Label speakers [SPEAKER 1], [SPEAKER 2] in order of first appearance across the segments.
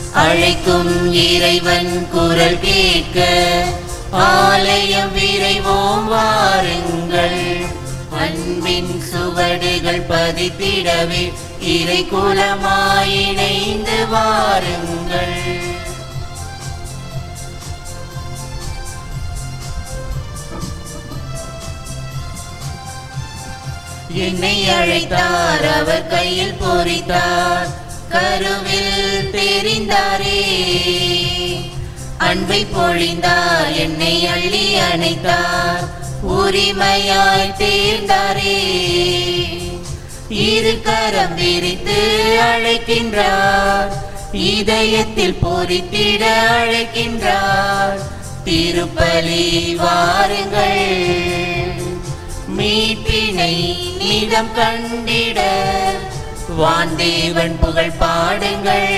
[SPEAKER 1] அழைக்கும் இறைவன் குரல் கேட்க ஆலயம் விரைவோம் வாருங்கள் அன்பின் சுவடுகள் பதித்திடவே இறை குலமாயிணைந்து வாருங்கள் என்னை அழைத்தார் அவர் கையில் பொறித்தார் கருவில் தெரிந்தாரே அன்பை பொழிந்தார் என்னை அள்ளி அணைத்தார் உரிமையாய் தேர்ந்தாரே இரு கரம் விரித்து அழைக்கின்றார் இதயத்தில் பொறித்திட அழைக்கின்றார் திருப்பலி வாருங்கள் மீட்பினை நிதம் கண்டிட வான்தேவன் புகழ் பாடுங்கள்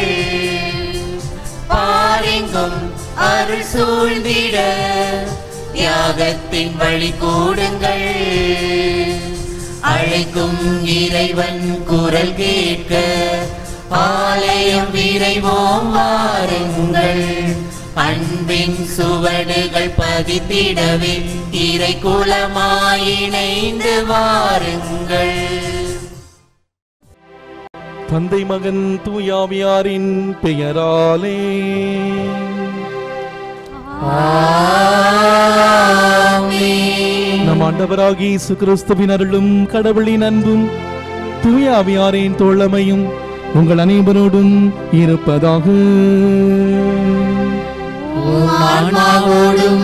[SPEAKER 1] பாரெங்கும் அருள் சூழ்ந்திட தியாகத்தின் வழி கூடுங்கள் அழைக்கும் இறைவன் குரல் கேட்க ஆலயம் விரைவோம் வாருங்கள் அன்பின் சுவடுகள் பதித்திடவே இறை குலமாயிணைந்து வாருங்கள்
[SPEAKER 2] தந்தை மகன் தூயாவியாரின் பெயராலே நம் ஆண்டவராகி இயேசு கிறிஸ்துவின் அருளும் கடவுளின் அன்பும் தூயாவியாரின் தோழமையும் உங்கள் அனைவரோடும் இருப்பதாக
[SPEAKER 1] ஆன்மாவோடும்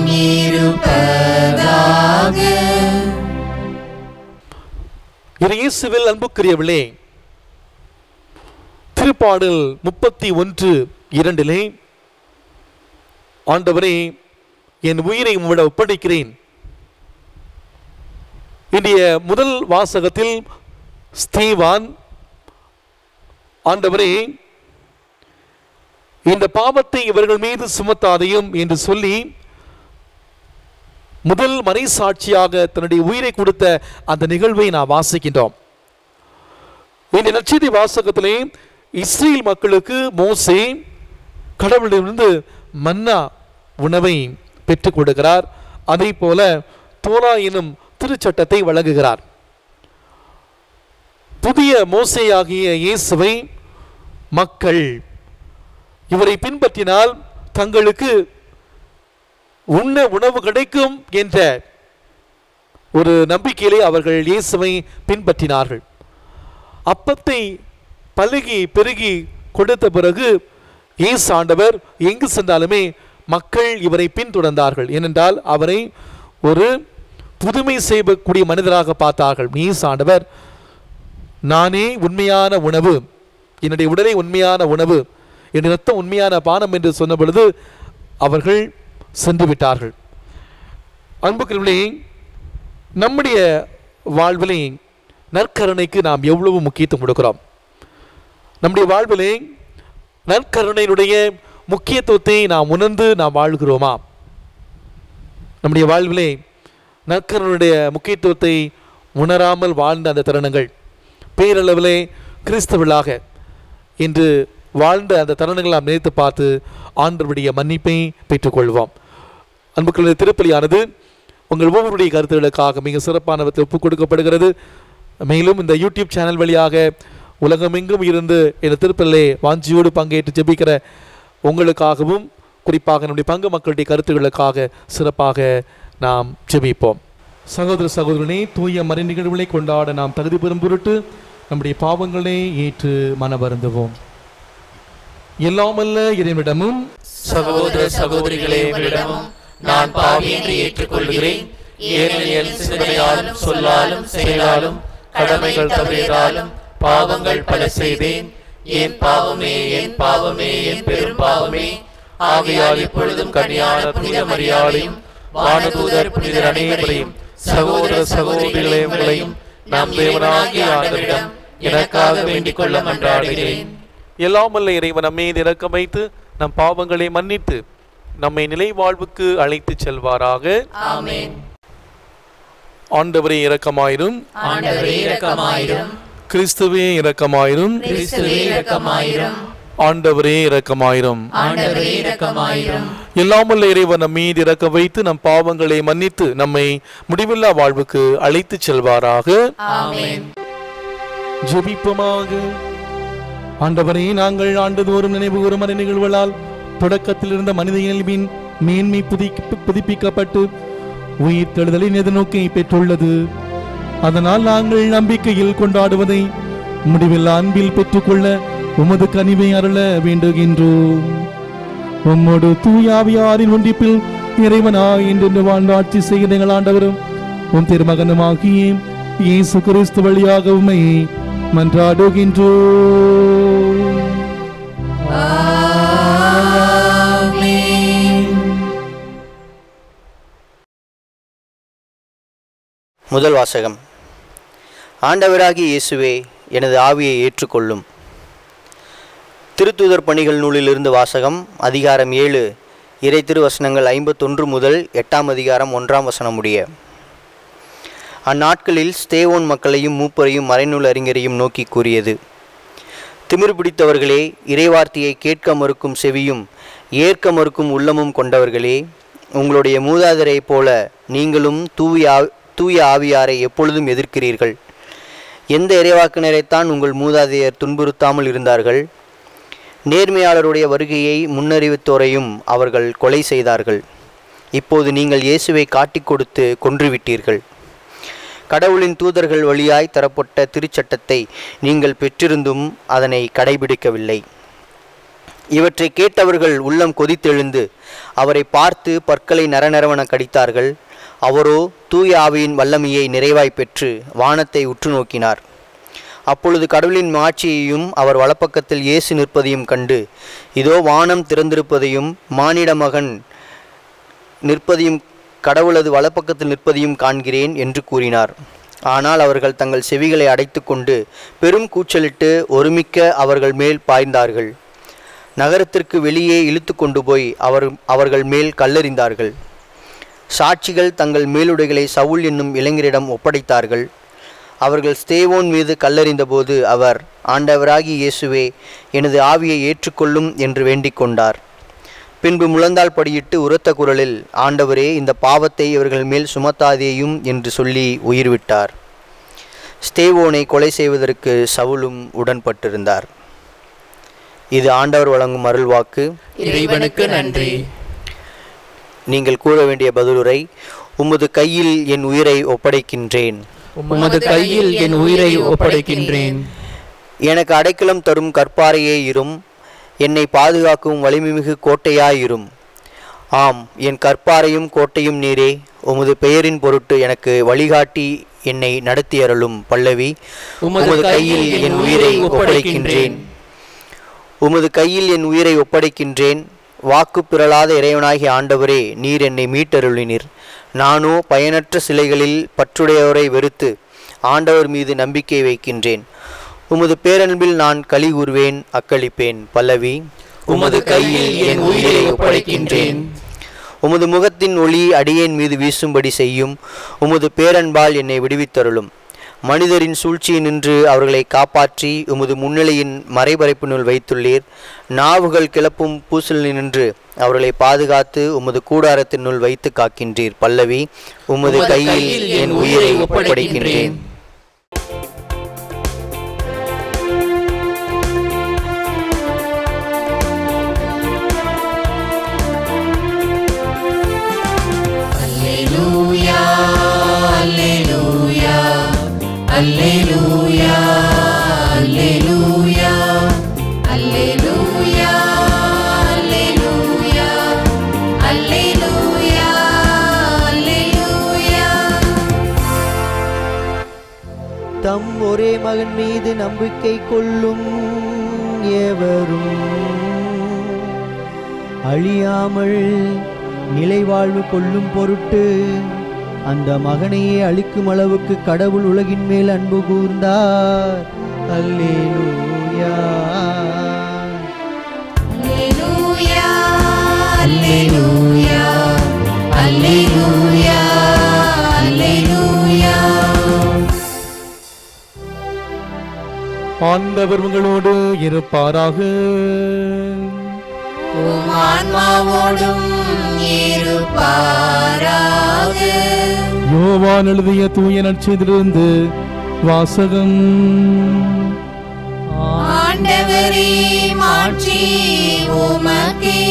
[SPEAKER 1] இருப்பதாக
[SPEAKER 2] இரு இயேசுவில் அன்புக்குரியவளே திருப்பாடல் முப்பத்தி ஒன்று இரண்டிலே ஆண்டவரே என் உயிரை உம்மிட ஒப்படைக்கிறேன் இன்றைய முதல் வாசகத்தில் ஸ்தீவான் ஆண்டவரே இந்த பாவத்தை இவர்கள் மீது சுமத்தாதையும் என்று சொல்லி முதல் மறைசாட்சியாக தன்னுடைய உயிரை கொடுத்த அந்த நிகழ்வை நாம் வாசிக்கின்றோம் இந்த நற்செய்தி வாசகத்திலே இஸ்ரேல் மக்களுக்கு மோசே கடவுளிடமிருந்து மன்னா உணவை பெற்றுக் கொடுக்கிறார் அதே போல தோரா எனும் திருச்சட்டத்தை வழங்குகிறார் புதிய மோசேயாகிய இயேசுவை மக்கள் இவரை பின்பற்றினால் தங்களுக்கு உண்ண உணவு கிடைக்கும் என்ற ஒரு நம்பிக்கையிலே அவர்கள் இயேசுவை பின்பற்றினார்கள் அப்பத்தை பலுகி பெருகி கொடுத்த பிறகு இயேசு ஆண்டவர் எங்கு சென்றாலுமே மக்கள் இவரை பின்தொடர்ந்தார்கள் ஏனென்றால் அவரை ஒரு புதுமை செய்யக்கூடிய மனிதராக பார்த்தார்கள் இயேசு ஆண்டவர் நானே உண்மையான உணவு என்னுடைய உடலே உண்மையான உணவு என் ரத்தம் உண்மையான பானம் என்று சொன்ன பொழுது அவர்கள் சென்று விட்டார்கள் அன்புக்குரியவர்களே நம்முடைய வாழ்விலே நற்கருணைக்கு நாம் எவ்வளவு முக்கியத்துவம் கொடுக்கிறோம் நம்முடைய வாழ்விலே நற்கருணையினுடைய முக்கியத்துவத்தை நாம் உணர்ந்து நாம் வாழ்கிறோமா நம்முடைய வாழ்விலே நற்கருணையுடைய முக்கியத்துவத்தை உணராமல் வாழ்ந்த அந்த தருணங்கள் பேரளவிலே கிறிஸ்தவர்களாக இன்று வாழ்ந்த அந்த தருணங்களை நாம் நினைத்து பார்த்து ஆண்டவருடைய மன்னிப்பை பெற்றுக்கொள்வோம் அன்புக்குள்ள திருப்பலியானது உங்கள் ஒவ்வொருடைய கருத்துகளுக்காக மிக சிறப்பான விதத்தில் ஒப்புக் கொடுக்கப்படுகிறது மேலும் இந்த யூடியூப் சேனல் வழியாக உலகமெங்கும் இருந்து இந்த திருப்பலிலே வாஞ்சியோடு பங்கேற்று ஜெபிக்கிற உங்களுக்காகவும் குறிப்பாக நம்முடைய பங்கு மக்களுடைய கருத்துக்களுக்காக சிறப்பாக நாம் ஜெபிப்போம் சகோதர சகோதரனே தூய மறை நிகழ்வுகளை கொண்டாட நாம் தகுதி பெறும் பொருட்டு நம்முடைய பாவங்களை ஏற்று மனவருந்துவோம் எல்லாமல்ல இறைவனிடமும்
[SPEAKER 3] சகோதர சகோதரிகளே உங்களிடமும் நான் பாவி என்று ஏற்றுக்கொள்கிறேன் ஏனெனில் சிந்தனையாலும் சொல்லாலும் செயலாலும் கடமைகள் தவறியதாலும் பாவங்கள் பல செய்தேன் என் பாவமே என் பாவமே என் பெரும் பாவமே ஆகையால் இப்பொழுதும் கன்னியான புனித மரியாதையும் வானதூதர் புனிதர் அனைவரையும் சகோதர சகோதரிகளே உங்களையும் நம் தேவனாகிய ஆண்டவரிடம் எனக்காக வேண்டிக் கொள்ள மன்றாடுகிறேன்
[SPEAKER 2] எல்லாமல்ல இறைவன் நம்மை இரக்கம் வைத்து நம் பாவங்களை மன்னித்து நம்மை நிலை வாழ்வுக்கு அழைத்து செல்வாராக
[SPEAKER 3] ஆமென்
[SPEAKER 2] ஆண்டவரே இரக்கமாயிரும்
[SPEAKER 3] ஆண்டவரே இரக்கமாயிரும்
[SPEAKER 2] கிறிஸ்துவே இரக்கமாயிரும்
[SPEAKER 3] கிறிஸ்துவே இரக்கமாயிரும்
[SPEAKER 2] ஆண்டவரே இரக்கமாயிரும்
[SPEAKER 3] ஆண்டவரே இரக்கமாயிரும்
[SPEAKER 2] எல்லாமுள்ள இறைவன் நம் மீது இறக்க வைத்து நம் பாவங்களை மன்னித்து நம்மை முடிவில்லா வாழ்வுக்கு அழைத்துச் செல்வாராக
[SPEAKER 3] ஆமென்
[SPEAKER 2] ஜெபிப்போமாக ஆண்டவரே நாங்கள் ஆண்டுதோறும் நினைவு கூறும் மறை நிகழ்வுகளால் தொடக்கத்தில் இருந்த மனித இயல்பின் மேன்மை புதுப்பி புதுப்பிக்கப்பட்டு உயிர் தெழுதலின் எதிர்நோக்கை பெற்றுள்ளது அதனால் நாங்கள் நம்பிக்கையில் கொண்டாடுவதை முடிவில் அன்பில் பெற்றுக்கொள்ள உமது கனிவை அருள வேண்டுகின்றோம் உம்மோடு தூயாவியாரின் ஒன்றிப்பில் இறைவனா என்று வாழ்ந்து ஆட்சி செய்கிற எங்கள் ஆண்டவரும் உம் திருமகனுமாகிய இயேசு கிறிஸ்து வழியாக உம்மை மன்றாடுகின்றோம்
[SPEAKER 4] முதல் வாசகம் ஆண்டவராகிய இயேசுவே எனது ஆவியை ஏற்றுக்கொள்ளும் திருத்தூதர் பணிகள் நூலிலிருந்து வாசகம் அதிகாரம் ஏழு இறை திருவசனங்கள் ஐம்பத்தொன்று முதல் எட்டாம் அதிகாரம் ஒன்றாம் வசனம் முடிய அந்நாட்களில் ஸ்தேவோன் மக்களையும் மூப்பரையும் மறைநூல் அறிஞரையும் நோக்கி கூறியது திமிர் பிடித்தவர்களே இறைவார்த்தையை கேட்க மறுக்கும் செவியும் ஏற்க மறுக்கும் உள்ளமும் கொண்டவர்களே உங்களுடைய மூதாதரைப் போல நீங்களும் தூய ஆ- தூய ஆவியாரை எப்பொழுதும் எதிர்க்கிறீர்கள் எந்த இறைவாக்கினரைத்தான் உங்கள் மூதாதையர் துன்புறுத்தாமல் இருந்தார்கள் நேர்மையாளருடைய வருகையை முன்னறிவித்தோரையும் அவர்கள் கொலை செய்தார்கள் இப்போது நீங்கள் இயேசுவை காட்டிக் கொடுத்து கொன்றுவிட்டீர்கள் கடவுளின் தூதர்கள் வழியாய் தரப்பட்ட திருச்சட்டத்தை நீங்கள் பெற்றிருந்தும் அதனை கடைபிடிக்கவில்லை இவற்றை கேட்டவர்கள் உள்ளம் கொதித்தெழுந்து அவரை பார்த்து பற்களை நரநரவன கடித்தார்கள் அவரோ தூய ஆவியின் வல்லமையை நிறைவாய் பெற்று வானத்தை உற்று நோக்கினார் அப்பொழுது கடவுளின் மாட்சியையும் அவர் வலப்பக்கத்தில் இயேசு நிற்பதையும் கண்டு இதோ வானம் திறந்திருப்பதையும் மானிட மகன் நிற்பதையும் கடவுளது வலப்பக்கத்தில் நிற்பதையும் காண்கிறேன் என்று கூறினார் ஆனால் அவர்கள் தங்கள் செவிகளை அடைத்துக்கொண்டு பெரும் கூச்சலிட்டு ஒருமிக்க அவர்கள் மேல் பாய்ந்தார்கள் நகரத்திற்கு வெளியே இழுத்து கொண்டு போய் அவர் அவர்கள் மேல் கல்லெறிந்தார்கள் சாட்சிகள் தங்கள் மேலுடைகளை சவுல் என்னும் இளைஞரிடம் ஒப்படைத்தார்கள் அவர்கள் ஸ்தேவோன் மீது கல்லெறிந்தபோது அவர் ஆண்டவராகி இயேசுவே எனது ஆவியை ஏற்றுக்கொள்ளும் என்று வேண்டிக் கொண்டார் பின்பு முழந்தாள் படியிட்டு உரத்த குரலில் ஆண்டவரே இந்த பாவத்தை இவர்கள் மேல் சுமத்தாதேயும் என்று சொல்லி உயிர் விட்டார் ஸ்தேவோனை கொலை செய்வதற்கு சவுலும் உடன்பட்டிருந்தார் இது ஆண்டவர் வழங்கும் அருள்வாக்கு
[SPEAKER 3] இறைவனுக்கு நன்றி
[SPEAKER 4] நீங்கள் கூற வேண்டிய பதிலுரை உமது கையில் என் உயிரை ஒப்படைக்கின்றேன்
[SPEAKER 3] உமது கையில் என் உயிரை ஒப்படைக்கின்றேன்
[SPEAKER 4] எனக்கு அடைக்கலம் தரும் கற்பாரையே இரும் என்னை பாதுகாக்கும் வலிமைமிகு கோட்டையாயிரும் ஆம் என் கற்பாரையும் கோட்டையும் நீரே உமது பெயரின் பொருட்டு எனக்கு வழிகாட்டி என்னை நடத்தியருளும் பல்லவி
[SPEAKER 3] உமது கையில் என் உயிரை ஒப்படைக்கின்றேன்
[SPEAKER 4] உமது கையில் என் உயிரை ஒப்படைக்கின்றேன் வாக்கு பிறளாத இறைவனாகிய ஆண்டவரே நீர் என்னை மீட்டருளினீர் நானோ பயனற்ற சிலைகளில் பற்றுடையோரை வெறுத்து ஆண்டவர் மீது நம்பிக்கை வைக்கின்றேன் உமது பேரன்பில் நான் களி கூறுவேன் அக்களிப்பேன் பல்லவி
[SPEAKER 3] உமது கையில் என் உயிரை ஒப்படைக்கின்றேன்
[SPEAKER 4] உமது முகத்தின் ஒளி அடியேன் மீது வீசும்படி செய்யும் உமது பேரன்பால் என்னை விடுவித்தருளும் மனிதரின் சூழ்ச்சியினின்று அவர்களை காப்பாற்றி உமது முன்னிலையின் மறைபரப்பினுள் வைத்துள்ளீர் நாவுகள் கிளப்பும் பூசலினின்று அவர்களை பாதுகாத்து உமது கூடாரத்தினுள் வைத்து காக்கின்றீர் பல்லவி உமது கையில் என் உயிரை ஒப்படைக்கின்றேன்
[SPEAKER 1] அல்லேலூயா அல்லேலூயா அல்லேலூயா அல்லேலூயா அல்லேலூயா அல்லேலூயா அல்லேலூயா அல்லேலூயா
[SPEAKER 4] தம் ஒரே மகன் மீது நம்பிக்கை கொள்ளும் எவரும் அழியாமல் நிலை வாழ்வு கொள்ளும் பொருட்டு அந்த மகனையே அழிக்கும் அளவுக்கு கடவுள் உலகின் மேல் அன்பு கூர்ந்தார் அல்லேலூயா
[SPEAKER 1] அல்லேலூயா அல்லேலூயா அல்லேலூயா அல்லேலூயா
[SPEAKER 2] ஆண்டவர் உங்களோடு இருப்பாராக
[SPEAKER 1] உம் ஆன்மாவோடும் இருப்பாராக
[SPEAKER 2] யோவான் எழுதிய தூய நற்செய்திலிருந்து வாசகம்
[SPEAKER 1] ஆண்டவரே மாற்றி உமக்கே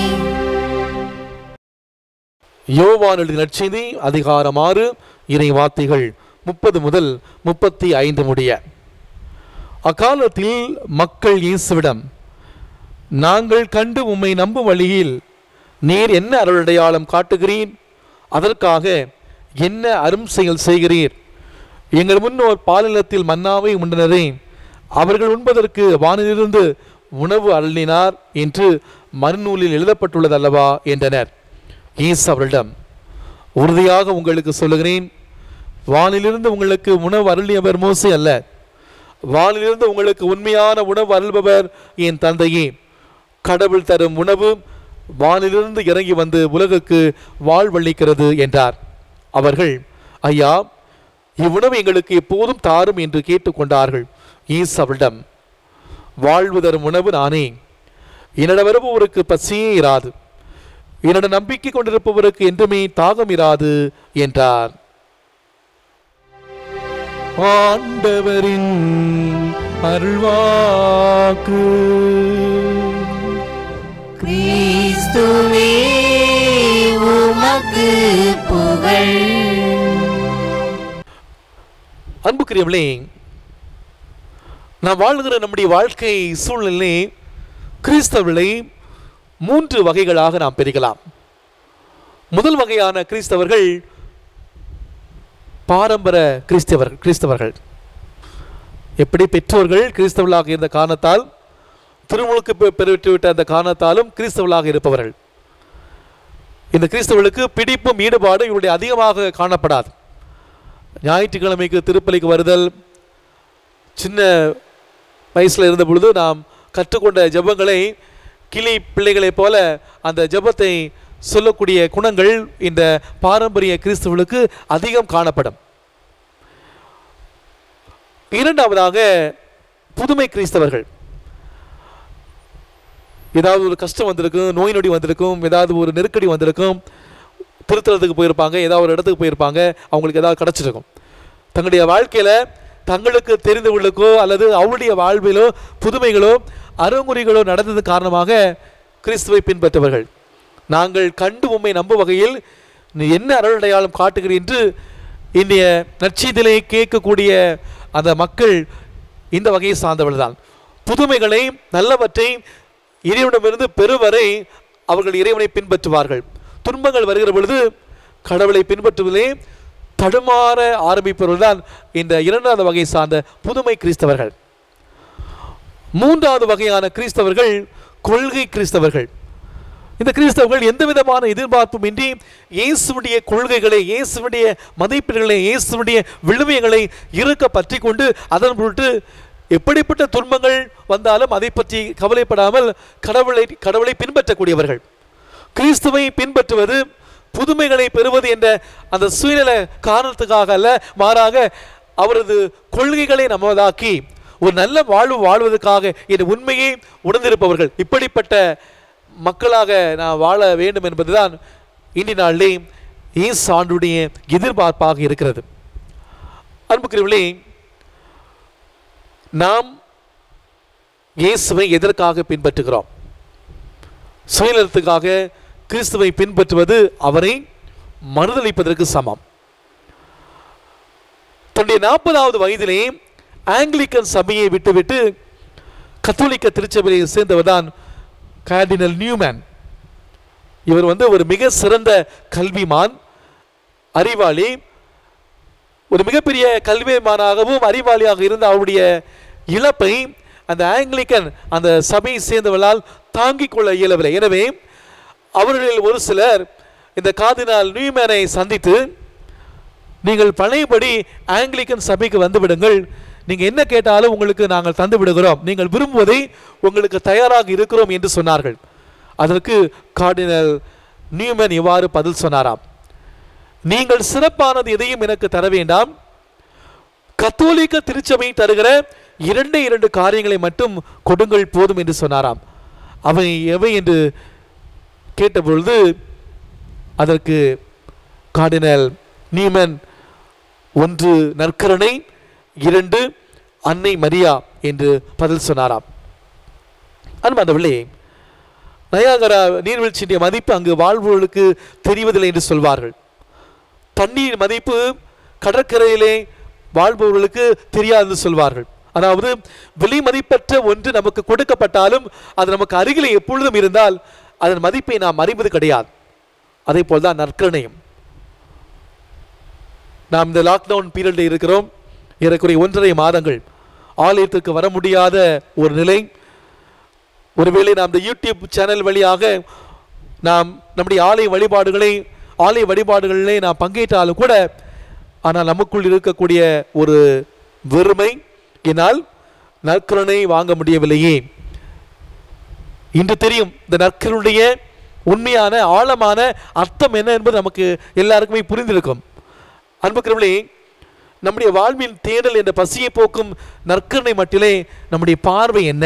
[SPEAKER 2] யோவான் எழுதிய நற்செய்தி அதிகாரம் ஆறு இறை வார்த்தைகள் முப்பது முதல் முப்பத்தி ஐந்து முடிய அக்காலத்தில் மக்கள் இயேசுவிடம் நாங்கள் கண்டு உம்மை நம்பும் வழியில் நீர் என்ன அருளடையாளம் காட்டுகிறீர் அதற்காக என்ன அரும் செயல் செய்கிறீர் எங்கள் முன்னோர் பாலினத்தில் மன்னாவை உண்டனரே அவர்கள் உண்பதற்கு வானிலிருந்து உணவு அருளினார் என்று மறுநூலில் எழுதப்பட்டுள்ளதல்லவா என்றனர் இயேசு அவரிடம் உறுதியாக உங்களுக்கு சொல்லுகிறேன் வானிலிருந்து உங்களுக்கு உணவு அருளியவர் மோசே அல்ல வானிலிருந்து உங்களுக்கு உண்மையான உணவு அருள்பவர் என் தந்தையே கடவுள் தரும் உணவு வானிலிருந்து இறங்கி வந்து உலகுக்கு வாழ்வளிக்கிறது என்றார் அவர்கள் ஐயா இவ்வுணவு எங்களுக்கு எப்போதும் தாரும் என்று கேட்டுக்கொண்டார்கள் இயேசு அவரிடம் வாழ்வு தரும் உணவு நானே என்னிடம் வருபவருக்கு பசியே இராது என்னிடம் நம்பிக்கை கொண்டிருப்பவருக்கு என்றுமே தாகம் இராது என்றார் ஆண்டவரின் அருள்வாக்கு
[SPEAKER 1] கிறிஸ்துவே உமக்கு புகழ்
[SPEAKER 2] அன்புக்குரியவர்களே நாம் வாழ்கிற நம்முடைய வாழ்க்கை சூழ்நிலை கிறிஸ்தவர்களை மூன்று வகைகளாக நாம் பிரிக்கலாம் முதல் வகையான கிறிஸ்தவர்கள் பாரம்பர கிறிஸ்தவர் கிறிஸ்தவர்கள் எப்படி பெற்றோர்கள் கிறிஸ்தவர்களாக இருந்த காரணத்தால் திருமுழுக்கு பெ- பெற்றுவிட்ட அந்த காரணத்தாலும் கிறிஸ்தவர்களாக இருப்பவர்கள் இந்த கிறிஸ்தவர்களுக்கு பிடிப்பும் ஈடுபாடும் இவருடைய அதிகமாக காணப்படாது ஞாயிற்றுக்கிழமைக்கு திருப்பலிக்கு வருதல் சின்ன வயசில் இருந்த பொழுது நாம் கற்றுக்கொண்ட ஜெபங்களை கிளி பிள்ளைகளைப் போல அந்த ஜெபத்தை சொல்லக்கூடிய குணங்கள் இந்த பாரம்பரிய கிறிஸ்தவர்களுக்கு அதிகம் காணப்படும் இரண்டாவதாக புதுமை கிறிஸ்தவர்கள் ஏதாவது ஒரு கஷ்டம் வந்திருக்கும் நோய் நொடி வந்திருக்கும் ஏதாவது ஒரு நெருக்கடி வந்திருக்கும் திருத்தலத்துக்கு போயிருப்பாங்க ஏதாவது ஒரு இடத்துக்கு போயிருப்பாங்க அவங்களுக்கு ஏதாவது கிடச்சிருக்கும் தங்களுடைய வாழ்க்கையில் தங்களுக்கு தெரிந்தவர்களுக்கோ அல்லது அவருடைய வாழ்விலோ புதுமைகளோ அறங்குறிகளோ நடந்தது காரணமாக கிறிஸ்துவை பின்பற்றவர்கள் நாங்கள் கண்டு உம்மை நம்பும் வகையில் நீ என்ன அருளடையாளம் காட்டுகிறீர் என்று இன்றைய நற்செய்தியிலே கேட்கக்கூடிய அந்த மக்கள் இந்த வகையை சார்ந்தவர்கள் தான் புதுமைகளை நல்லவற்றை இறைவனிடமிருந்து பெறுவரை அவர்கள் இறைவனை பின்பற்றுவார்கள் துன்பங்கள் வருகிற பொழுது கடவுளை பின்பற்றுவதிலே தடுமாற ஆரம்பிப்பவர்கள் தான் இந்த இரண்டாவது வகை சார்ந்த புதுமை கிறிஸ்தவர்கள் மூன்றாவது வகையான கிறிஸ்தவர்கள் கொள்கை கிறிஸ்தவர்கள் இந்த கிறிஸ்தவர்கள் எந்த விதமான எதிர்பார்ப்பும் இன்றி இயேசுடைய கொள்கைகளை இயேசுடைய மதிப்பீடுகளை இயேசுடைய விழுமியங்களை இருக்க பற்றி கொண்டு அதன் பொருட்டு எப்படிப்பட்ட துன்பங்கள் வந்தாலும் அதை பற்றி கவலைப்படாமல் கடவுளை கடவுளை பின்பற்றக்கூடியவர்கள் கிறிஸ்துவை பின்பற்றுவது புதுமைகளை பெறுவது என்ற அந்த சுயநல காரணத்துக்காக அல்ல மாறாக அவரது கொள்கைகளை நமதாக்கி ஒரு நல்ல வாழ்வு வாழ்வதற்காக இந்த உண்மையை உணர்ந்திருப்பவர்கள் இப்படிப்பட்ட மக்களாக நான் வாழ வேண்டும் என்பதுதான் இன்றைய நாளிலே இயேசு ஆண்டுடைய எதிர்பார்ப்பாக இருக்கிறது அன்புக்குரியவர்களே நாம் இயேசுவை எதற்காக பின்பற்றுகிறோம் சுயநலத்துக்காக கிறிஸ்துவை பின்பற்றுவது அவரை மறுதளிப்பதற்கு சமம் தன்னுடைய நாற்பதாவது வயதிலே ஆங்கிலிக்கன் சபையை விட்டுவிட்டு கத்தோலிக்க திருச்சபையை சேர்ந்தவர் தான் கார்டினல் நியூமேன் இவர் வந்து ஒரு மிக சிறந்த கல்விமான் அறிவாளி ஒரு மிகப்பெரிய கல்விமானாகவும் அறிவாளியாக இருந்த அவருடைய இழப்பை அந்த ஆங்கிலிக்கன் அந்த சபையை சேர்ந்தவர்களால் தாங்கிக் கொள்ள இயலவில்லை எனவே அவர்களில் ஒரு சிலர் இந்த கார்டினால் நியூமேனை சந்தித்து நீங்கள் பழையபடி ஆங்கிலிக்கன் சபைக்கு வந்து விடுங்கள் நீங்கள் என்ன கேட்டாலும் உங்களுக்கு நாங்கள் தந்து விடுகிறோம் நீங்கள் விரும்புவதை உங்களுக்கு தயாராக இருக்கிறோம் என்று சொன்னார்கள் அதற்கு கார்டினல் நியூமன் இவ்வாறு பதில் சொன்னாராம் நீங்கள் சிறப்பானது எதையும் எனக்கு தர வேண்டாம் கத்தோலிக்க திருச்சபை தருகிற இரண்டே இரண்டு காரியங்களை மட்டும் கொடுங்கள் போதும் என்று சொன்னாராம் அவை எவை என்று கேட்டபொழுது அதற்கு கார்டினல் நீமன் ஒன்று நற்கருணை இரண்டு அன்னை மரியா என்று பதில் சொன்னாராம் அன்பாண்டவர்களே நயாகரா நீர்வீழ்ச்சியுடைய மதிப்பு அங்கு வாழ்வோர்களுக்கு தெரிவதில்லை என்று சொல்வார்கள் தண்ணீர் மதிப்பு கடற்கரையிலே வாழ்பவர்களுக்கு தெரியாது என்று சொல்வார்கள் அதாவது விலை மதிப்பற்ற ஒன்று நமக்கு கொடுக்கப்பட்டாலும் அது நமக்கு அருகிலே எப்பொழுதும் இருந்தால் அதன் மதிப்பை நாம் அறிவது கிடையாது அதே போல்தான் நற்கருணையும் நாம் இந்த லாக்டவுன் பீரியடில் இருக்கிறோம் ஏறக்குறைய ஒன்றரை மாதங்கள் ஆலயத்திற்கு வர முடியாத ஒரு நிலை ஒருவேளை நாம் இந்த யூடியூப் சேனல் வழியாக நாம் நம்முடைய ஆலய வழிபாடுகளை ஆலய வழிபாடுகளிலே நாம் பங்கேற்றாலும் கூட ஆனால் நமக்குள் இருக்கக்கூடிய ஒரு வெறுமை என்னால் நற்கருணை வாங்க முடியவில்லையே இன்று தெரியும் இந்த நற்கருடைய உண்மையான ஆழமான அர்த்தம் என்ன என்பது நமக்கு எல்லாருக்குமே புரிந்திருக்கும் அன்புக்கிறவர்களே நம்முடைய வாழ்வின் தேடல் என்ற பசியை போக்கும் நற்கருணை மட்டிலே நம்முடைய பார்வை என்ன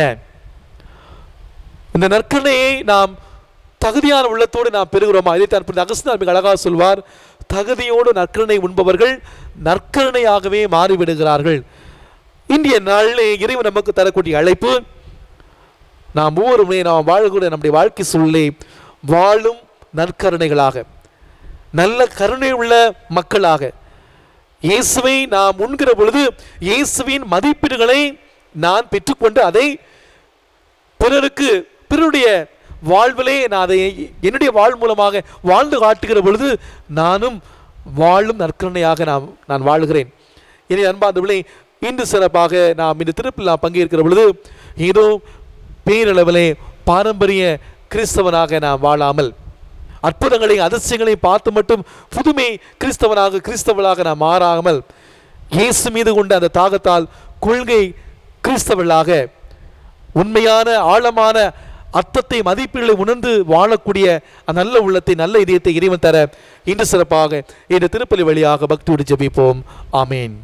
[SPEAKER 2] இந்த நற்கருணையை நாம் தகுதியான உள்ளத்தோடு நாம் பெறுகிறோமா இதைத்தான் புரிந்து அகஸ்தினார் மிக அழகாக சொல்வார் தகுதியோடு நற்கருணை உண்பவர்கள் நற்கருணையாகவே மாறிவிடுகிறார்கள் இந்திய நாளிலே இறைவன் நமக்கு தரக்கூடிய அழைப்பு நாம் ஒவ்வொருமே நாம் வாழக்கூடிய நம்முடைய வாழ்க்கை சூழலை வாழும் நற்கருணைகளாக நல்ல கருணை உள்ள மக்களாக இயேசுவை நாம் உண்கிற பொழுது இயேசுவின் மதிப்பீடுகளை நான் பெற்றுக்கொண்டு அதை பிறருக்கு பிறருடைய வாழ்விலே நான் அதை என்னுடைய வாழ் மூலமாக வாழ்ந்து காட்டுகிற பொழுது நானும் வாழும் நற்கருணையாக நான் நான் வாழுகிறேன் இனி அன்பார்ந்தவர்களே இன்று சிறப்பாக நாம் இந்த திருப்பில் நாம் பங்கேற்கிற பொழுது ஏதோ பேரளவிலே பாரம்பரிய கிறிஸ்தவனாக நாம் வாழாமல் அற்புதங்களை அதிசயங்களை பார்த்து மட்டும் புதுமை கிறிஸ்தவனாக கிறிஸ்தவளாக நாம் மாறாமல் இயேசு மீது கொண்ட அந்த தாகத்தால் கொள்கை கிறிஸ்தவர்களாக உண்மையான ஆழமான அர்த்தத்தை மதிப்பீடுகளை உணர்ந்து வாழக்கூடிய அந்த நல்ல உள்ளத்தை நல்ல இதயத்தை இறைவன் தர இன்று சிறப்பாக இந்த திருப்பலி வழியாக பக்தியோடு ஜெபிப்போம் ஆமேன்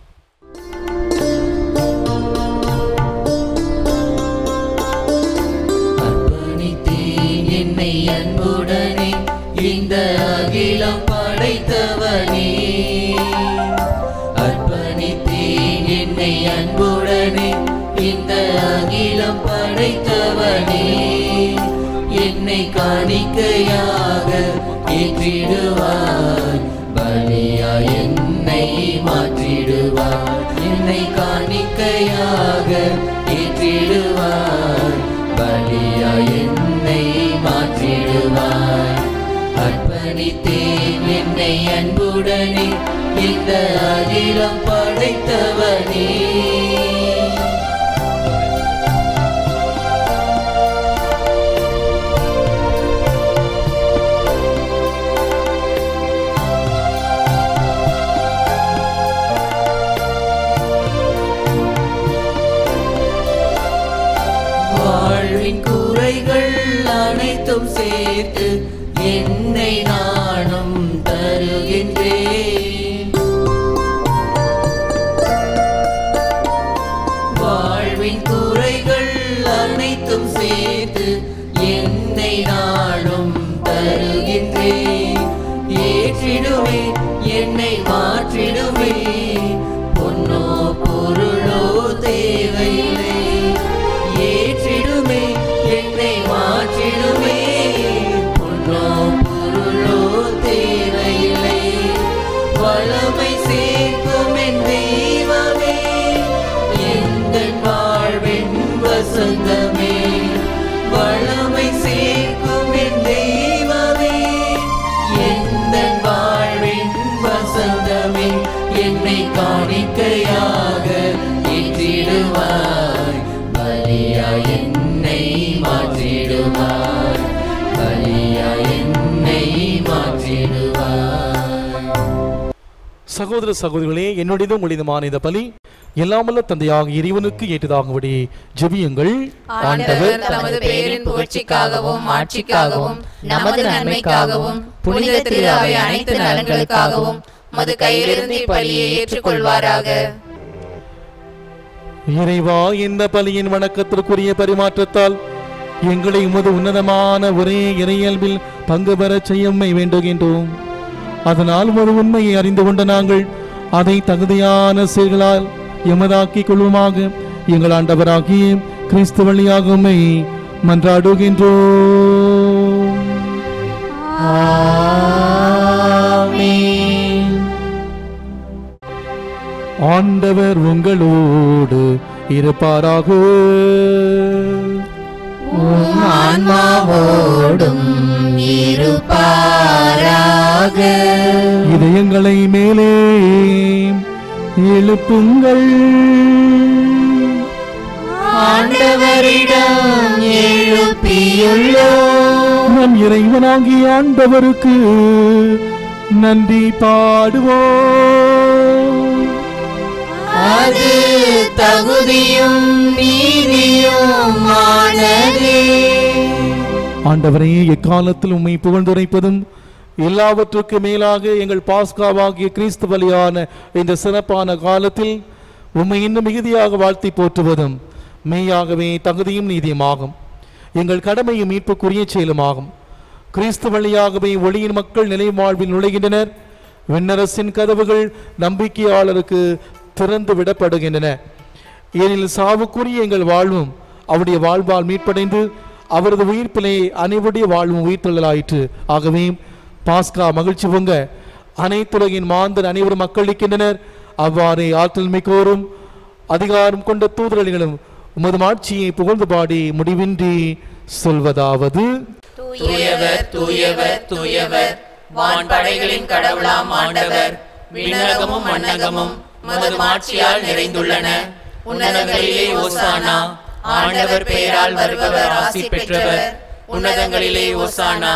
[SPEAKER 3] அர்ப்பணித்தேன் என்னை அன்புடனே இந்த அகிலம் படைத்தவனே அர்ப்பணித்தேன் என்னை அன்புடனே இந்த அகிலம் படைத்தவனே என்னை காணிக்கையாக ஏற்றிடுவாய் பலியா என்னை மாற்றிடுவாய் என்னை காணிக்கையாக ஏற்றிடுவாய் பலியா என்னை மாற்றிடுவாய் அர்ப்பணித்தேன் என்னை அன்புடனே இந்த அகிலம் படைத்தவனே வாழ்வின் குறைகள் அனைத்தும் சேர்த்து என்னை நானும் தருகின்றேன் வாழ்வின் குறைகள் அனைத்தும் சேர்த்து என்னை நானும் தருகின்றேன் ஏற்றிடுவே என்னை மாற்றிடுவே பொன்னோ பொருளோ தேவையில்லை ஏற்றிடுமே என்னை மாற்றிடுமே பொன்னோ பொருளோ தேவையில்லை வளமை சேர்க்கும் என் தெய்வமே எந்த வாழ்வின் வசந்தமே வளமை சேர்க்கும் என் தெய்வமே எந்த வாழ்வின் வசந்தமே என்னை காணிக்கையாக ஏற்றிடுவாய் பலியா என்னை மாற்றிடுவாய் பலியா என்னை மாற்றிடுவாய்
[SPEAKER 2] சகோதர சகோதரிகளே என்னுடையதும் உங்களுடையதுமான இந்த பலி எல்லாமல்ல தந்தையாக இறைவனுக்கு ஏற்றதாகும்படி ஜெபியுங்கள்
[SPEAKER 1] ஆண்டவர் தமது பெயரின் புகழ்ச்சிக்காகவும் ஆட்சிக்காகவும் நமது நன்மைக்காகவும் புனித திரு அவை அனைத்து நலன்களுக்காகவும் மது கையிலிருந்து இப்பலியை ஏற்றுக்கொள்வாராக
[SPEAKER 2] இறைவா இந்த பலியின் வணக்கத்திற்குரிய பரிமாற்றத்தால் எங்களை உமது உன்னதமான ஒரே இறையல்பில் பங்கு பெறச் செய்யம்மை வேண்டுகின்றோம் அதனால் உமது உண்மையை அறிந்து கொண்ட நாங்கள் அதை தகுதியான செயல்களால் எமதாக்கிக் கொள்வோமாக எங்கள் ஆண்டவராகிய கிறிஸ்து வழியாக உம்மை மன்றாடுகின்றோம் ஆண்டவர் உங்களோடு இருப்பாராக
[SPEAKER 1] ஆன்மாவோடும் இருப்பாராக
[SPEAKER 2] இதயங்களை மேலே எழுப்புங்கள்
[SPEAKER 1] ஆண்டவரிடம் எழுப்பியுள்ளோம்
[SPEAKER 2] நம் இறைவனாகிய ஆண்டவருக்கு நன்றி பாடுவோம்
[SPEAKER 1] அது தகுதியும் நீதியும் ஆனதே
[SPEAKER 2] ஆண்டவரே எக்காலத்தில் உம்மை புகழ்ந்துரைப்பதும் எல்லாவற்றுக்கும் மேலாக எங்கள் பாஸ்காவாகிய கிறிஸ்து பலியான இந்த சிறப்பான காலத்தில் உம்மை இன்னும் மிகுதியாக வாழ்த்தி போற்றுவதும் மெய்யாகவே தகுதியும் நீதியுமாகும் எங்கள் கடமையும் மீட்புக்குரிய செயலுமாகும் கிறிஸ்து வழியாகவே ஒளியின் மக்கள் நிலை வாழ்வில் நுழைகின்றனர் விண்ணரசின் கதவுகள் நம்பிக்கையாளருக்கு திறந்து விடப்படுகின்றன ஏனில் சாவுக்குரிய எங்கள் வாழ்வும் அவருடைய வாழ்வால் மீட்படைந்து அவரது உயிர்ப்பிலே அனைவருடைய வாழ்வும் உயிர்த்தெழலாயிற்று ஆகவே பாஸ்கா மகிழ்ச்சி பொங்க அனைத்துலகின் மாந்தர் அனைவரும் மக்களிக்கின்றனர் அவ்வாறே ஆற்றல் மிக்கோரும் அதிகாரம் கொண்ட தூதரலிகளும் உமது ஆட்சியை புகழ்ந்து பாடி முடிவின்றி சொல்வதாவது
[SPEAKER 3] தூயவர் தூயவர் தூயவர் வான்படைகளின் கடவுளாம் ஆண்டவர் விண்ணகமும் மண்ணகமும் மது மாட்சியால் நிறைந்துள்ளன உன்னதங்களிலே ஓசானா ஆண்டவர் பெயரால் வருபவர் ஆசி பெற்றவர் உன்னதங்களிலே ஓசானா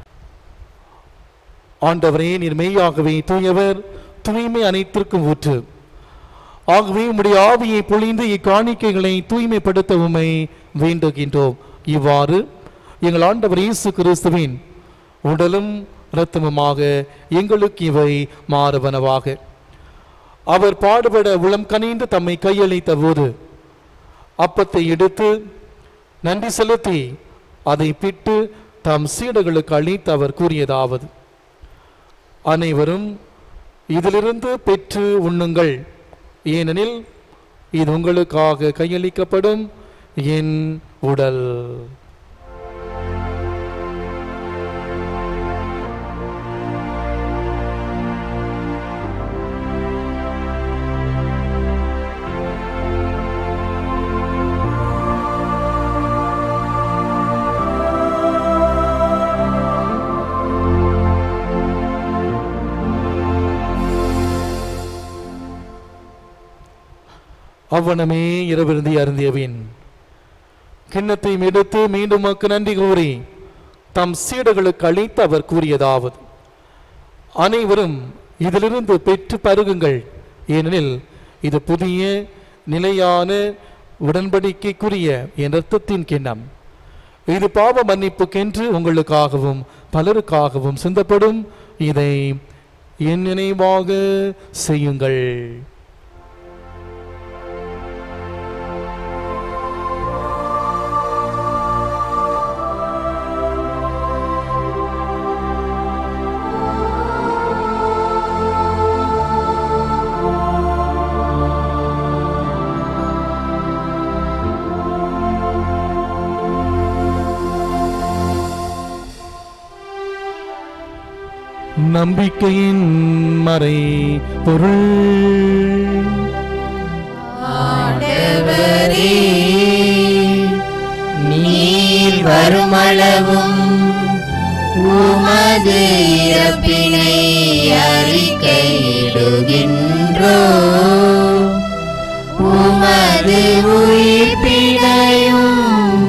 [SPEAKER 2] ஆண்டவரே நீர் மெய்யாகவே தூயவர் தூய்மை அனைத்திற்கும் ஊற்று ஆகவே உம்முடைய ஆவியை பொழிந்து இக்காணிக்கைகளை தூய்மைப்படுத்த உம்மை வேண்டுகின்றோம் இவ்வாறு எங்கள் ஆண்டவர் இயேசு கிறிஸ்துவின் உடலும் இரத்தமுமாக எங்களுக்கு இவை மாறுவனவாக அவர் பாடுபட உளம் கனிந்து தம்மை கையளித்த போது அப்பத்தை எடுத்து நன்றி செலுத்தி அதை பிட்டு தம் சீடர்களுக்கு அளித்து அவர் கூறியதாவது அனைவரும் இதிலிருந்து பெற்று உண்ணுங்கள் ஏனெனில் இது உங்களுக்காக கையளிக்கப்படும் என் உடல் அவ்வனமே இரவிருந்தி அருந்தியவின் கிண்ணத்தை எடுத்து மீண்டும் உமக்கு நன்றி கூறி தம் சீடர்களுக்கு அளித்து அவர் கூறியதாவது அனைவரும் இதிலிருந்து பெற்று பருகுங்கள் ஏனெனில் இது புதிய நிலையான உடன்படிக்கைக்குரிய என் இரத்தத்தின் கிண்ணம் இது பாவ மன்னிப்புக்கென்று உங்களுக்காகவும் பலருக்காகவும் சிந்தப்படும் இதை என் நினைவாக செய்யுங்கள் நம்பிக்கையின் மறை பொருள்
[SPEAKER 1] ஆண்டவரே நீர் வருமளவும் உமது இறப்பினை அறிக்கையிடுகின்றோ உமது உயிர்ப்பினையும்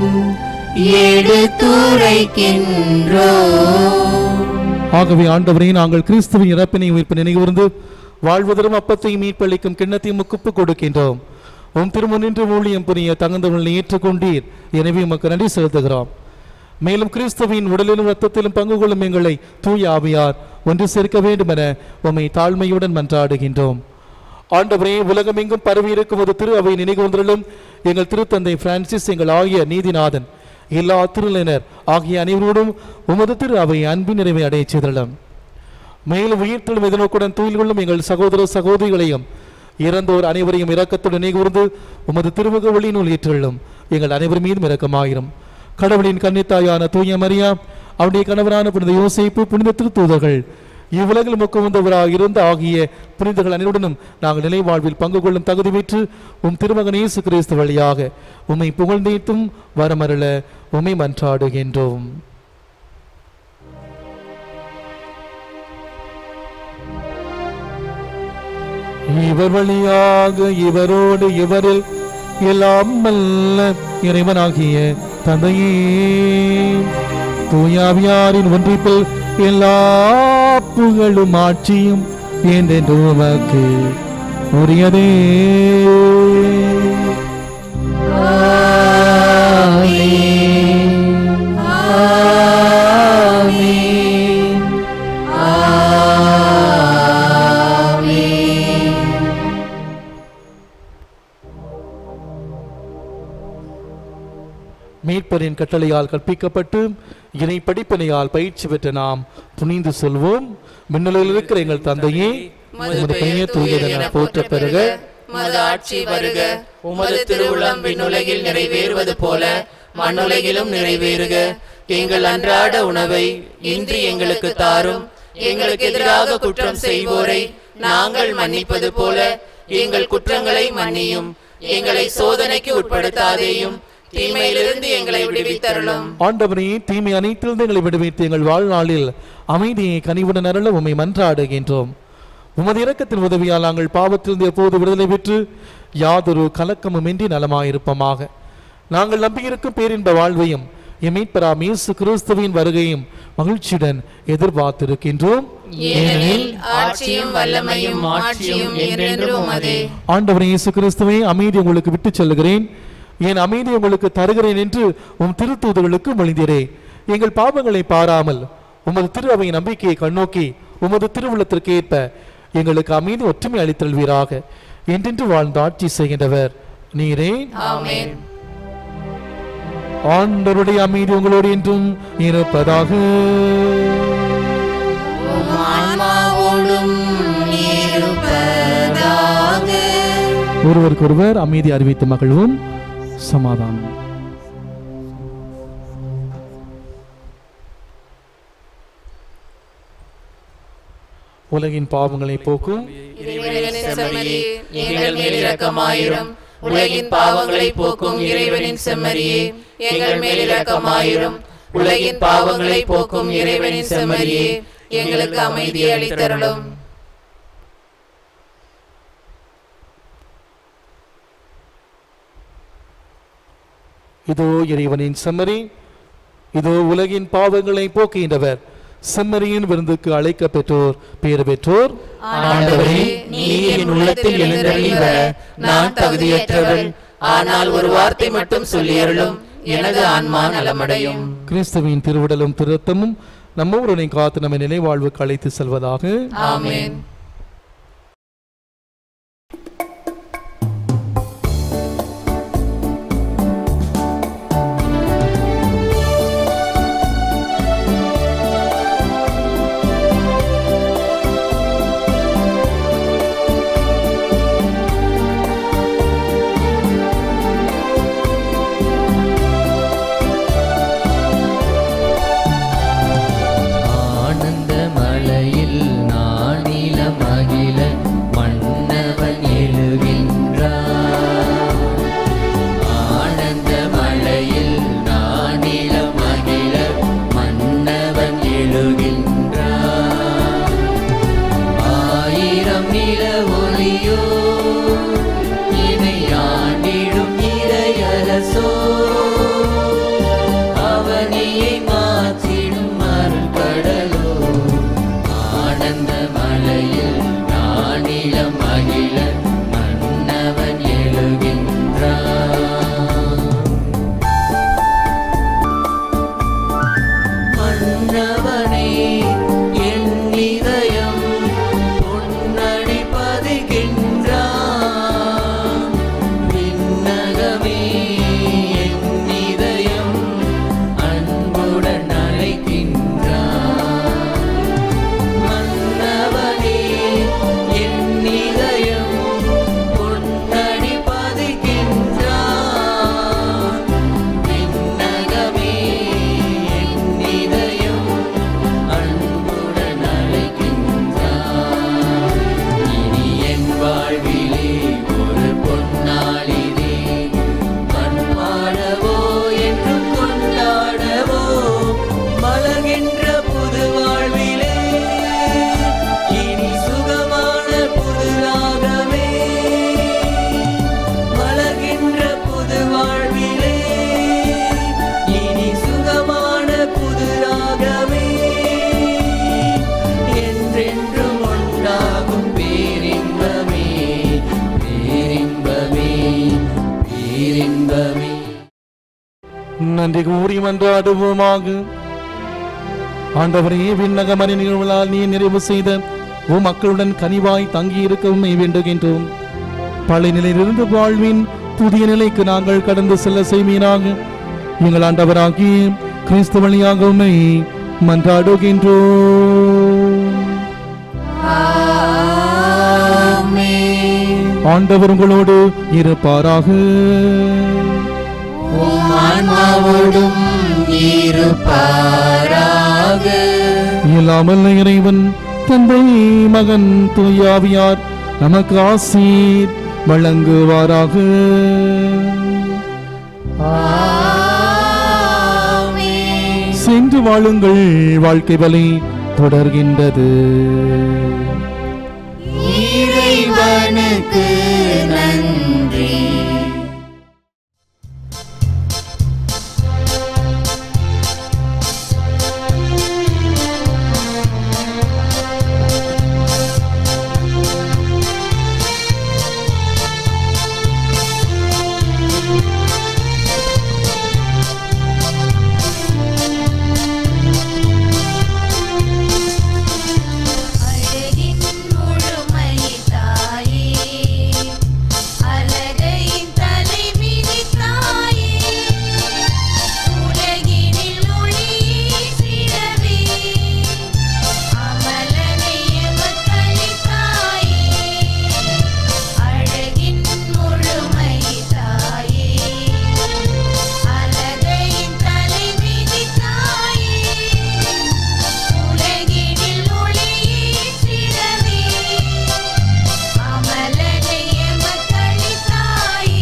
[SPEAKER 1] எடுத்துரைக்கின்றோ
[SPEAKER 2] ஆகவே ஆண்டவரே நாங்கள் கிறிஸ்துவின் இறப்பினை உயிர்ப்பு நினைவுர்ந்து வாழ்வதரும் அப்பத்தையும் மீட்பளிக்கும் கிண்ணத்தையும் முக்குப்பு கொடுக்கின்றோம் உம் திருமுன்னின்று ஊழியம் புரிய தகுந்தவர்களை ஏற்றுக்கொண்டீர் எனவே உமக்கு நன்றி செலுத்துகிறோம் மேலும் கிறிஸ்துவின் உடலிலும் இரத்தத்திலும் பங்கு கொள்ளும் எங்களை தூய ஆவியார் ஒன்று சேர்க்க வேண்டும் என உம்மை தாழ்மையுடன் மன்றாடுகின்றோம் ஆண்டவரே உலகமெங்கும் பரவி இருக்கும் ஒரு திரு அவை நினைவுந்திரலும் எங்கள் திருத்தந்தை பிரான்சிஸ் எங்கள் ஆகிய நீதிநாதன் எல்லா திருநிலையினர் ஆகிய அனைவரோடும் உமது திரு அவை அன்பின் நிறைவை அடையச் செய்தரலாம் மேலும் உயிர்த்தெழும் எதிர்நோக்குடன் தூயில் கொள்ளும் எங்கள் சகோதர சகோதரிகளையும் இறந்தோர் அனைவரையும் இரக்கத்துடன் நினைகூர்ந்து உமது திருமுக ஒளி நூல் ஏற்றுள்ளும் எங்கள் அனைவர் மீதும் இரக்கமாயிரும் கடவுளின் கன்னித்தாயான தூய மரியா அவருடைய கணவரான புனித யோசேப்பு புனித திருத்தூதர்கள் இவ்வுலகில் முக்குவந்தவராக இருந்த ஆகிய புனிதர்கள் அனைவருடனும் நாங்கள் நிலை வாழ்வில் பங்கு கொள்ளும் தகுதி பெற்று உம் திருமகன் இயேசு கிறிஸ்து வழியாக உம்மை புகழ்ந்தேத்தும் வரமருள உம்மை மன்றாடுகின்றோம் இவர் வழியாக இவரோடு இவரில் எல்லாம் வல்ல இறைவனாகிய தந்தையே தூயாவியாரின் ஒன்றிப்பில் எல்லா புகழும் ஆட்சியும் என்றென்று உமக்கு உரியதே மீட்பரின் கட்டளையால் கற்பிக்கப்பட்டு இணை படிப்பினையால் பயிற்சி பெற்ற நாம் துணிந்து சொல்வோம் மின்னலில் இருக்கிற எங்கள் தந்தையே உமது பெயர் தூயதென போற்ற பெறுக
[SPEAKER 1] உமது ஆட்சி வருக உமது திருவுளம் விண்ணுலகில் நிறைவேறுவது போல மண்ணுலகிலும் நிறைவேறுக எங்கள் அன்றாட உணவை இன்று எங்களுக்கு தாரும் எங்களுக்கு எதிராக குற்றம் செய்வோரை நாங்கள் மன்னிப்பது போல எங்கள் குற்றங்களை மன்னியும் எங்களை சோதனைக்கு உட்படுத்தாதேயும் தீமையிலிருந்து எங்களை விடுவித்தருளும்
[SPEAKER 2] ஆண்டவரே தீமை அனைத்திலிருந்து எங்களை விடுவித்து எங்கள் வாழ்நாளில் அமைதியை கனிவுடன் அருள உம்மை மன்றாடுகின்றோம் உமது இரக்கத்தின் உதவியால் நாங்கள் பாவத்திலிருந்து எப்போது விடுதலை பெற்று யாதொரு கலக்கமுமின்றி நலமாயிருப்போமாக நாங்கள் நம்பியிருக்கும் பேரின்ப வாழ்வையும் எம் மீட்பராம் இயேசு கிறிஸ்துவின் வருகையும் மகிழ்ச்சியுடன் எதிர்பார்த்திருக்கின்றோம்
[SPEAKER 1] ஏனெனில் ஆட்சியும் வல்லமையும் ஆட்சியும் என்றென்றும் உமதே
[SPEAKER 2] ஆண்டவர் இயேசு கிறிஸ்துவை அமைதி உங்களுக்கு விட்டுச் செல்கிறேன் என் அமைதி உங்களுக்கு தருகிறேன் என்று உம் திருத்தூதர்களுக்கு மொழிந்தீரே எங்கள் பாவங்களை பாராமல் உமது திரு அவை நம்பிக்கையை கண்ணோக்கி உமது திருவுள்ளத்திற்கு ஏற்ப எங்களுக்கு அமைதி ஒற்றுமை அளித்தல்வீராக என்றென்று வாழ்ந்து ஆட்சி செய்கின்றவர் நீரே
[SPEAKER 1] ஆமென்
[SPEAKER 2] ஆண்டவருடைய அமைதி உங்களோடு என்றும் இருப்பதாக
[SPEAKER 1] உம் ஆன்மாவோடும் இருப்பதாக
[SPEAKER 2] ஒருவருக்கொருவர் அமைதி அறிவித்து மகிழ்வும் சமாதானம் உலகின் பாவங்களை போக்கும்
[SPEAKER 1] இறைவனின் செம்மறியே எங்கள் மேல் இரக்கமாயிரும் உலகின் பாவங்களை போக்கும் இறைவனின் செம்மறியே எங்கள் மேல் இரக்கமாயிரும் உலகின் பாவங்களை போக்கும் இறைவனின் செம்மறியே எங்களுக்கு அமைதியை அளித்தருளும்
[SPEAKER 2] இதோ இறைவனின் செம்மறி இதோ உலகின் பாவங்களை போக்குகின்றவர் செம்மறியின் விருந்துக்கு அழைக்க பெற்றோர் பேறு பெற்றோர்
[SPEAKER 1] ஆண்டவரே நீர் என் உள்ளத்தில் எழுந்தருளி வர நான் தகுதியற்றவள் ஆனால் ஒரு வார்த்தை மட்டும் சொல்லியருளும் எனது ஆன்மா நலமடையும்
[SPEAKER 2] கிறிஸ்துவின் திருவிடலும் திருத்தமும் நம்ம உடனே காத்து நம்மை நிலைவாழ்வுக்கு அழைத்து செல்வதாக
[SPEAKER 1] ஆமென்
[SPEAKER 3] ஆனந்த மலையில் நான் இளம்
[SPEAKER 2] நன்றி கூறி மன்றாடுவோமாக ஆண்டவரே விண்ணக மணி நிகழ்வுகளால் நீ நிறைவு செய்த உம் மக்களுடன் கனிவாய் தங்கி இருக்கவும் வேண்டுகின்றோம் பழைய நிலையிலிருந்து வாழ்வின் புதிய நிலைக்கு நாங்கள் கடந்து செல்ல செய்வீராக எங்கள் ஆண்டவராகி கிறிஸ்து வழியாக உம்மை மன்றாடுகின்றோம் ஆண்டவர் உங்களோடு இருப்பாராக
[SPEAKER 1] ஆன்மாவோடும் இருப்பாராக
[SPEAKER 2] இல்லாமல் இறைவன் தந்தை மகன் தூயாவியார் நமக்கு ஆசீர் வழங்குவாராக சென்று வாழுங்கள் வாழ்க்கை வலை தொடர்கின்றது
[SPEAKER 1] இறைவனுக்கு நன்றி
[SPEAKER 5] அழகின் முழுமை தாயே அழகையின் தலைவிதி தாயே உலகினில் ஒளி சிறவே அமலனை எமக்களி தாயே அழகின் முழுமை தாயே அழகையின் தலைவிதி தாயே உலகினில் ஒளியேற்றிடவே அமலனை எமக்களி தாயே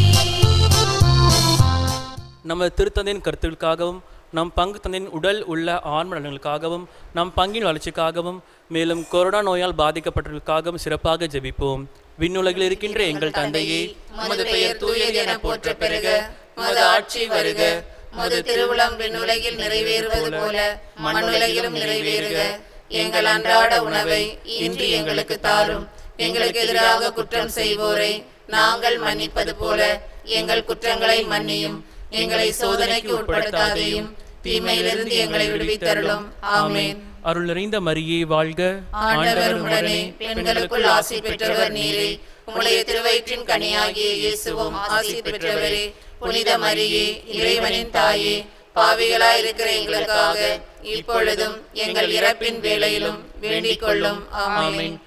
[SPEAKER 3] நமது திருத்தந்தையின் கருத்துக்களுக்காகவும் நம் பங்கு தந்தையின் உடல் உள்ள ஆன்ம நலன்களுக்காகவும் நம் பங்கின் வளர்ச்சிக்காகவும் மேலும் கொரோனா நோயால் பாதிக்கப்பட்டவர்களுக்காகவும் சிறப்பாக ஜெபிப்போம் விண்ணுலகில் இருக்கின்ற எங்கள் தந்தையே
[SPEAKER 1] உமது பெயர் தூயது என போற்ற பெருக உமது ஆட்சி வருக உமது திருவுளம் விண்ணுலகில் நிறைவேறுவது போல மண்ணுலகிலும் நிறைவேறுக எங்கள் அன்றாட உணவை இன்று எங்களுக்கு தாரும் எங்களுக்கு எதிராக குற்றம் செய்வோரை நாங்கள் மன்னிப்பது போல எங்கள் குற்றங்களை மன்னியும் எங்களை சோதனைக்கு உட்படுத்தாதையும் தீமையிலிருந்து எங்களை விடுவித்தருளும் ஆமென்
[SPEAKER 3] அருள் நிறைந்த மரியே வாழ்க
[SPEAKER 1] ஆண்டவர் உடனே பெண்களுக்குள் ஆசி பெற்றவர் நீரே உம்முடைய திருவயிற்றின் கனியாகிய இயேசுவும் ஆசி பெற்றவரே புனித மரியே இறைவனின் தாயே பாவிகளாய் இருக்கிற எங்களுக்காக இப்பொழுதும் எங்கள் இறப்பின் வேளையிலும் வேண்டிக் கொள்ளும் ஆமென்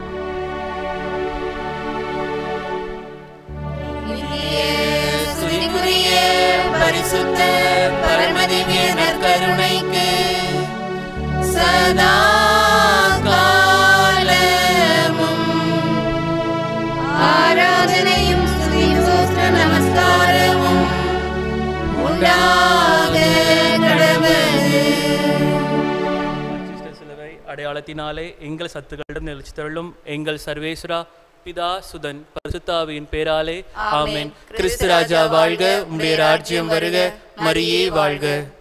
[SPEAKER 1] துதிக்குரிய பரிசுத்த பரமதிவியனர் கருணைக்கு சதா காலமும் ஆராதனையும் ஸ்துதியும் சோஸ்திர நமஸ்காரமும் உண்டாக கடவுள்
[SPEAKER 3] அச்சிஷ்ட சிலுவை அடையாளத்தினாலே எங்கள் சத்துக்களிடம் நிலைச்சு தள்ளும் எங்கள் சர்வேஸ்வரா பிதா சுதன் பரிசுத்தாவியின் பேராலே ஆமென் கிறிஸ்து ராஜா வாழ்க உம்முடைய ராஜ்யம் வருக மரியே வாழ்க